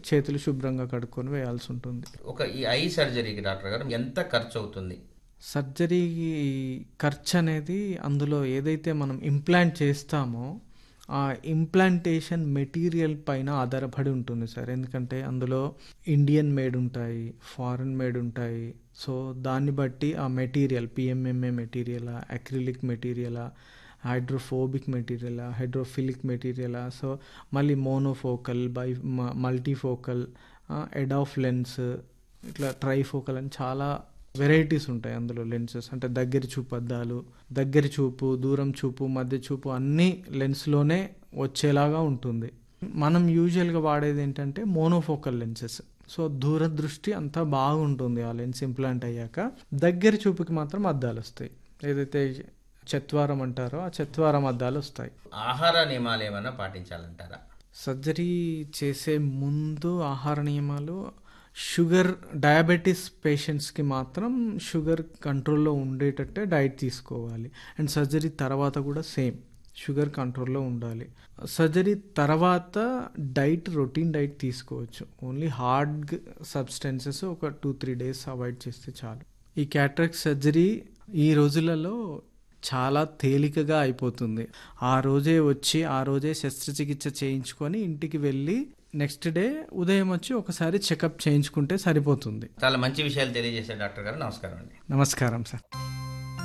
చేతులు శుభ్రంగా కడుక్కొని వేయాల్సి ఉంటుంది ఒక ఈ ఐ సర్జరీకి డాక్టర్ గారు ఎంత ఖర్చు అవుతుంది సర్జరీ ఖర్చు అనేది అందులో ఏదైతే మనం ఇంప్లాంట్ చేస్తామో ఆ ఇంప్లాంటేషన్ మెటీరియల్ పైన ఆధారపడి ఉంటుంది సార్ ఎందుకంటే అందులో ఇండియన్ మేడ్ ఉంటాయి ఫారెన్ మేడ్ ఉంటాయి సో దాన్ని బట్టి ఆ మెటీరియల్ పిఎంఎంఏ మెటీరియలా అక్రిలిక్ మెటీరియలా హైడ్రోఫోబిక్ మెటీరియలా హైడ్రోఫిలిక్ మెటీరియలా సో మళ్ళీ monofocal by multifocal EDOF lens ఇట్లా ట్రైఫోకల్ అని చాలా వెరైటీస్ ఉంటాయి అందులో లెన్సెస్ అంటే దగ్గర చూపు అద్దాలు దగ్గర చూపు దూరం చూపు మధ్య చూపు అన్నీ లెన్స్లోనే వచ్చేలాగా ఉంటుంది మనం యూజువల్గా వాడేది ఏంటంటే మోనోఫోకల్ లెన్సెస్ సో దూరదృష్టి అంతా బాగుంటుంది ఆ లెన్స్ ఇంప్లాంట్ అయ్యాక దగ్గర చూపుకి మాత్రం అద్దాలు వస్తాయి ఏదైతే చత్వారం అంటారో ఆ చత్వారం అద్దాలు వస్తాయి ఆహార నియమాలు ఏమైనా పాటించాలంటారా సర్జరీ చేసే ముందు ఆహార నియమాలు షుగర్ డయాబెటీస్ పేషెంట్స్కి మాత్రం షుగర్ కంట్రోల్లో ఉండేటట్టే డైట్ తీసుకోవాలి అండ్ సర్జరీ తర్వాత కూడా సేమ్ షుగర్ కంట్రోల్లో ఉండాలి సర్జరీ తర్వాత డైట్ రొటీన్ డైట్ తీసుకోవచ్చు ఓన్లీ హార్డ్ సబ్స్టెన్సెస్ ఒక టూ త్రీ డేస్ అవాయిడ్ చేస్తే చాలు ఈ క్యాట్రాక్ట్ సర్జరీ ఈ రోజులలో చాలా తేలికగా అయిపోతుంది ఆ రోజే వచ్చి ఆ రోజే శస్త్రచికిత్స చేయించుకొని ఇంటికి వెళ్ళి నెక్స్ట్ డే ఉదయం వచ్చి ఒకసారి చెకప్ చేయించుకుంటే సరిపోతుంది చాలా మంచి విషయాలు తెలియజేశారు డాక్టర్ గారు నమస్కారం అండి నమస్కారం సార్